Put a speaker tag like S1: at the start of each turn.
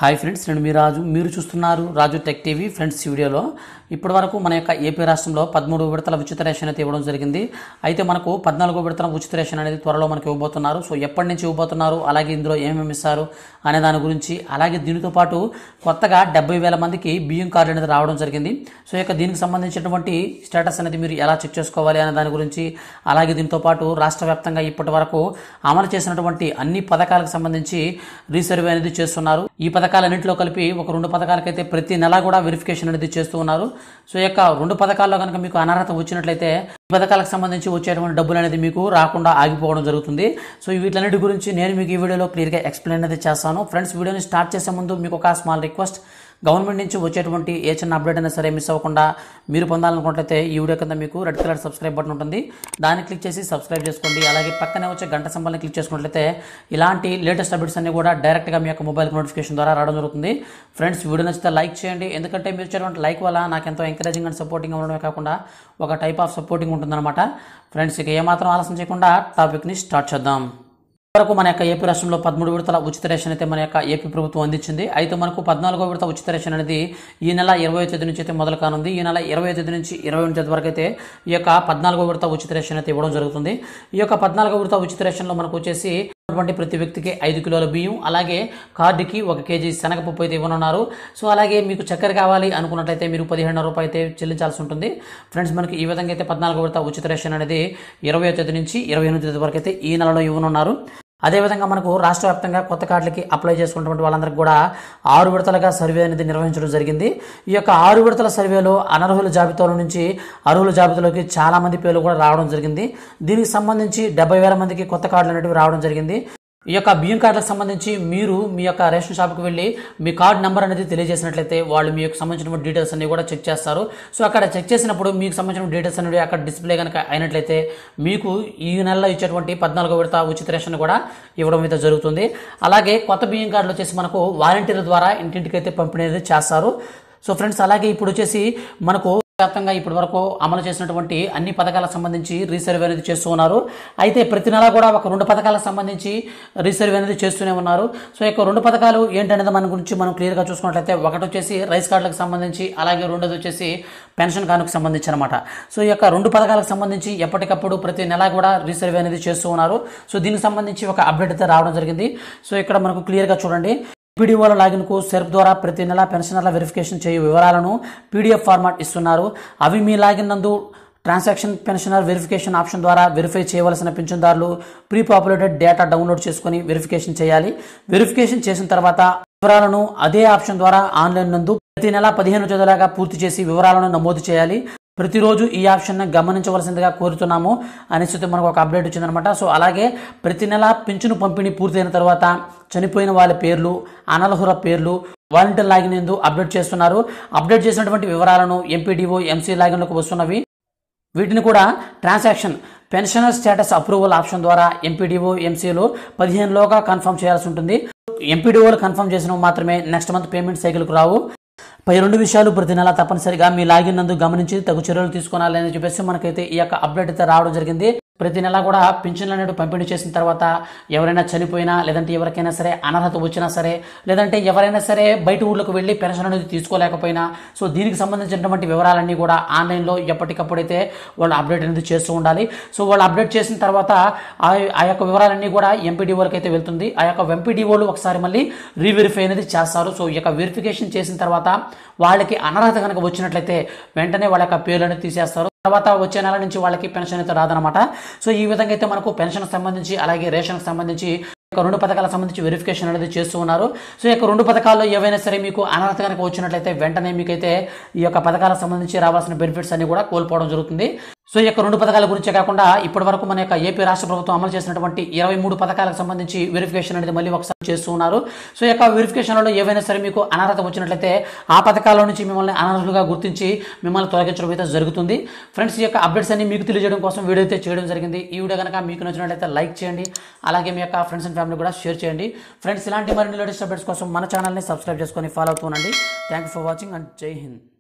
S1: hi friends నేను మీ రాజు మీరు చూస్తున్నారు రాజు టెక్ టీవీ ఫ్రెండ్స్ ఈ వీడియోలో ఇప్పటి వరకు మన యొక్క ఏపీ రాష్ట్రంలో పదమూడు విడతల ఉచిత రేషన్ అయితే ఇవ్వడం జరిగింది అయితే మనకు పద్నాలుగో విడతల ఉచిత రేషన్ అనేది త్వరలో మనకి ఇవ్వబోతున్నారు సో ఎప్పటి నుంచి ఇవ్వబోతున్నారు అలాగే ఇందులో ఏమేమి ఇస్తారు అనే దాని గురించి అలాగే దీనితో పాటు కొత్తగా డెబ్బై వేల మందికి బియ్యం కార్డు అనేది రావడం జరిగింది సో ఇక దీనికి సంబంధించినటువంటి స్టేటస్ అనేది మీరు ఎలా చెక్ చేసుకోవాలి అనే దాని గురించి అలాగే దీంతో పాటు రాష్ట్ర వ్యాప్తంగా ఇప్పటి వరకు అమలు చేసినటువంటి అన్ని పథకాలకు సంబంధించి రీసర్వే అనేది చేస్తున్నారు ఈ పథకాలన్నింటిలో కలిపి ఒక రెండు పథకాలకైతే ప్రతి నెల కూడా వెరిఫికేషన్ అనేది చేస్తూ ఉన్నారు సో ఈ యొక్క రెండు పథకాల్లో కనుక మీకు అనర్హత వచ్చినట్లయితే ఈ పథకాలకు సంబంధించి వచ్చేటువంటి డబ్బులు అనేది మీకు రాకుండా ఆగిపోవడం జరుగుతుంది సో వీటన్నిటి గురించి నేను మీకు ఈ వీడియోలో క్లియర్గా ఎక్స్ప్లెయిన్ అనేది చేస్తాను ఫ్రెండ్స్ వీడియోని స్టార్ట్ చేసే ముందు మీకు ఒక స్మాల్ రిక్వెస్ట్ గవర్నమెంట్ నుంచి వచ్చేటువంటి ఏ చిన్న అప్డేట్ అయినా సరే మిస్ అవ్వకుండా మీరు పొందాలనుకుంటే ఈ వీడియో కింద మీకు రెడ్ కలర్ సబ్స్క్రైబ్ బటన్ ఉంటుంది దాన్ని క్లిక్ చేసి సబ్స్క్రైబ్ చేసుకోండి అలాగే పక్కనే వచ్చే గంట సింబల్ని క్లిక్ చేసుకున్నట్లయితే ఇలాంటి లేటెస్ట్ అప్డేట్స్ అన్ని కూడా డైరెక్ట్గా మీ యొక్క మొబైల్ నోటిఫికేషన్ ద్వారా రావడం జరుగుతుంది ఫ్రెండ్స్ వీడియో నచ్చితే లైక్ చేయండి ఎందుకంటే మీరు ఇచ్చేటువంటి లైక్ వల్ల నాకు ఎంతో ఎంకరేజింగ్ అండ్ సపోర్టింగ్ ఉండడమే కాకుండా ఒక టైప్ ఆఫ్ సపోర్టింగ్ ఉంటుందన్నమాట ఫ్రెండ్స్ ఇక ఏమాత్రం ఆలస్యం చేయకుండా టాపిక్ని స్టార్ట్ చేద్దాం వరకు మన యొక్క ఏపీ రాష్ట్రంలో పదమూడు విడతల ఉచిత రేషన్ అయితే మన యొక్క ఏపీ ప్రభుత్వం అందించింది అయితే మనకు పద్నాలుగో విడత ఉచిత రేషన్ అనేది ఈ నెల ఇరవై తేదీ నుంచి అయితే మొదలు కానుంది ఈ నెల ఇరవై తేదీ నుంచి ఇరవై తేదీ వరకు అయితే ఈ యొక్క పద్నాలుగో విడత ఉచిత రేషన్ అయితే ఇవ్వడం జరుగుతుంది ఈ యొక్క పద్నాలుగో విడత ఉచిత రేషన్లో మనకు వచ్చేసి ఉన్నటువంటి ప్రతి వ్యక్తికి ఐదు కిలోల బియ్యం అలాగే కార్డుకి ఒక కేజీ శనగపప్పు అయితే ఇవ్వనున్నారు సో అలాగే మీకు చక్కెర కావాలి అనుకున్నట్లయితే మీరు పదిహేను రూపాయలు అయితే చెల్లించాల్సి ఉంటుంది ఫ్రెండ్స్ మనకి ఈ విధంగా అయితే పద్నాలుగు విడత ఉచిత రేషన్ అనేది ఇరవై తేదీ నుంచి ఇరవై ఎనిమిది తేదీ వరకు అయితే ఈ నెలలో ఇవ్వనున్నారు అదేవిధంగా మనకు రాష్ట్ర వ్యాప్తంగా కొత్త కార్డులకి అప్లై చేసుకున్నటువంటి వాళ్ళందరికీ కూడా ఆరు విడతలుగా సర్వే అనేది నిర్వహించడం జరిగింది ఈ యొక్క ఆరు విడతల సర్వేలో అనర్హుల జాబితాలో నుంచి అర్హుల జాబితాలోకి చాలా మంది పేర్లు కూడా రావడం జరిగింది దీనికి సంబంధించి డెబ్బై వేల మందికి కొత్త కార్డులు అనేవి రావడం జరిగింది ఈ యొక్క బియ్యం కార్డులకు సంబంధించి మీరు మీ యొక్క రేషన్ షాప్కి వెళ్ళి మీ కార్డు నెంబర్ అనేది తెలియజేసినట్లయితే వాళ్ళు మీకు సంబంధించిన డీటెయిల్స్ అన్ని కూడా చెక్ చేస్తారు సో అక్కడ చెక్ చేసినప్పుడు మీకు సంబంధించిన డీటెయిల్స్ అనేవి అక్కడ డిస్ప్లే కనుక అయినట్లయితే మీకు ఈ నెలలో ఇచ్చేటువంటి పద్నాలుగో విడత ఉచిత రేషన్ కూడా ఇవ్వడం అయితే జరుగుతుంది అలాగే కొత్త బియ్యం కార్డులు వచ్చేసి మనకు వాలంటీర్ల ద్వారా ఇంటింటికి అయితే పంపిణీ అనేది చేస్తారు సో ఫ్రెండ్స్ అలాగే ఇప్పుడు వచ్చేసి మనకు వ్యాప్తంగా ఇప్పటి వరకు అమలు చేసినటువంటి అన్ని పథకాలకు సంబంధించి రీసర్వే అనేది చేస్తూ ఉన్నారు అయితే ప్రతి నెల కూడా ఒక రెండు పథకాలకు సంబంధించి రీసర్వే అనేది చేస్తూనే ఉన్నారు సో ఈ యొక్క రెండు పథకాలు ఏంటనేది మన గురించి మనం క్లియర్గా చూసుకున్నట్లయితే ఒకటి వచ్చేసి రైస్ కార్డులకు సంబంధించి అలాగే రెండోది వచ్చేసి పెన్షన్ కానుకు సంబంధించి అనమాట సో ఈ యొక్క రెండు పథకాలకు సంబంధించి ఎప్పటికప్పుడు ప్రతి నెల కూడా రీసర్వే అనేది చేస్తూ ఉన్నారు సో దీనికి సంబంధించి ఒక అప్డేట్ అయితే రావడం జరిగింది సో ఇక్కడ మనకు క్లియర్గా చూడండి పీడీఓల లాగిన్కు సెర్ప్ ద్వారా ప్రతి నెల పెన్షనర్ల వెరిఫికేషన్ చేయు వివరాలను పీడిఎఫ్ ఫార్మాట్ ఇస్తున్నారు అవి మీ లాగిన్ నందు ట్రాన్సాక్షన్ పెన్షనర్ వెరిఫికేషన్ ఆప్షన్ ద్వారా వెరిఫై చేయవలసిన పింఛన్దారులు ప్రీ పాపులేటెడ్ డేటా డౌన్లోడ్ చేసుకుని వెరిఫికేషన్ చేయాలి వెరిఫికేషన్ చేసిన తర్వాత వివరాలను అదే ఆప్షన్ ద్వారా ఆన్లైన్ నందు ప్రతి నెల పదిహేను తేదీలాగా పూర్తి చేసి వివరాలను నమోదు చేయాలి ప్రతిరోజు ఈ ఆప్షన్ గమనించవలసిందిగా కోరుతున్నాము అనేసి అయితే మనకు ఒక అప్డేట్ వచ్చిందనమాట సో అలాగే ప్రతి నెల పింఛను పంపిణీ పూర్తయిన తర్వాత చనిపోయిన వాళ్ళ పేర్లు అనర్హుల పేర్లు వాలంటీర్ లాగిన్ ఎందు అప్డేట్ చేస్తున్నారు అప్డేట్ చేసినటువంటి వివరాలను ఎంపీడీఓ ఎంసీ లాగిన్లకు వస్తున్నవి వీటిని కూడా transaction pensioner status approval option ద్వారా ఎంపీడీఓ ఎంసీలో పదిహేనులోగా కన్ఫర్మ్ చేయాల్సి ఉంటుంది ఎంపీడీఓలు కన్ఫర్మ్ చేసినవి మాత్రమే నెక్స్ట్ మంత్ పేమెంట్ సైకిల్కు రావు పై రెండు విషయాలు ప్రతి నెల తప్పనిసరిగా మీ లాగిన్ నందు గమనించి తగు చర్యలు తీసుకోవాలి అని చెప్పేసి మనకైతే ఈ యొక్క అప్డేట్ అయితే రావడం జరిగింది ప్రతి నెల కూడా పింఛన్లు అనేవి పంపిణీ చేసిన తర్వాత ఎవరైనా చనిపోయినా లేదంటే ఎవరికైనా సరే అనర్హత వచ్చినా సరే లేదంటే ఎవరైనా సరే బయట ఊళ్ళకి వెళ్ళి పెన్షన్ అనేది తీసుకోలేకపోయినా సో దీనికి సంబంధించినటువంటి వివరాలన్నీ కూడా ఆన్లైన్లో ఎప్పటికప్పుడైతే వాళ్ళు అప్డేట్ అనేది చేస్తూ ఉండాలి సో వాళ్ళు అప్డేట్ చేసిన తర్వాత ఆ ఆ యొక్క వివరాలన్నీ కూడా ఎంపీడీఓలకి అయితే వెళ్తుంది ఆ యొక్క ఎంపీడీఓలు ఒకసారి మళ్ళీ రీవెరిఫై అనేది చేస్తారు సో ఈ యొక్క వెరిఫికేషన్ చేసిన తర్వాత వాళ్ళకి అనర్హత కనుక వచ్చినట్లయితే వెంటనే వాళ్ళ యొక్క పేర్లు అనేది తీసేస్తారు తర్వాత వచ్చే నెల నుంచి వాళ్ళకి పెన్షన్ అయితే రాదనమాట సో ఈ విధంగా అయితే మనకు పెన్షన్ సంబంధించి అలాగే రేషన్కి సంబంధించి యొక్క రెండు పథకాలకు సంబంధించి వెరిఫికేషన్ అనేది చేస్తూ ఉన్నారు సో ఈ యొక్క రెండు పథకాల్లో ఏవైనా సరే మీకు అనర్హత కనుక వచ్చినట్లయితే వెంటనే మీకైతే ఈ యొక్క పథకాలకు సంబంధించి రావాల్సిన బెనిఫిట్స్ అన్ని కూడా కోల్పోవడం జరుగుతుంది సో ఈ యొక్క రెండు పథకాల గురించే కాకుండా ఇప్పటి వరకు మన యొక్క ఏపీ రాష్ట్ర ప్రభుత్వం అమలు చేసినటువంటి ఇరవై మూడు పథకాలకు సంబంధించి వెరిఫికేషన్ అనేది మళ్ళీ ఒకసారి చేస్తూ ఉన్నారు సో ఈ యొక్క వెరిఫికేషన్లో ఏవైనా సరే మీకు అనర్హత వచ్చినట్లయితే ఆ పథకాల నుంచి మిమ్మల్ని అనర్హులుగా గుర్తించి మిమ్మల్ని తొలగించడం అయితే జరుగుతుంది ఫ్రెండ్స్ ఈ యొక్క అప్డేట్స్ అన్ని మీకు తెలియజేయడం కోసం వీడియో అయితే చేయడం జరిగింది ఈ వీడియో కనుక మీకు నచ్చినట్లయితే లైక్ చేయండి అలాగే మీ యొక్క ఫ్రెండ్స్ అండ్ ఫ్యామిలీ కూడా షేర్ చేయండి ఫ్రెండ్స్ ఇలాంటి మరిన్ని లేటెస్ట్ అప్డేట్స్ కోసం మన ఛానల్ని సబ్స్క్రైబ్ చేసుకొని ఫాలో అవుతూ ఉండండి థ్యాంక్ ఫర్ వాచింగ్ అండ్ జై హింద్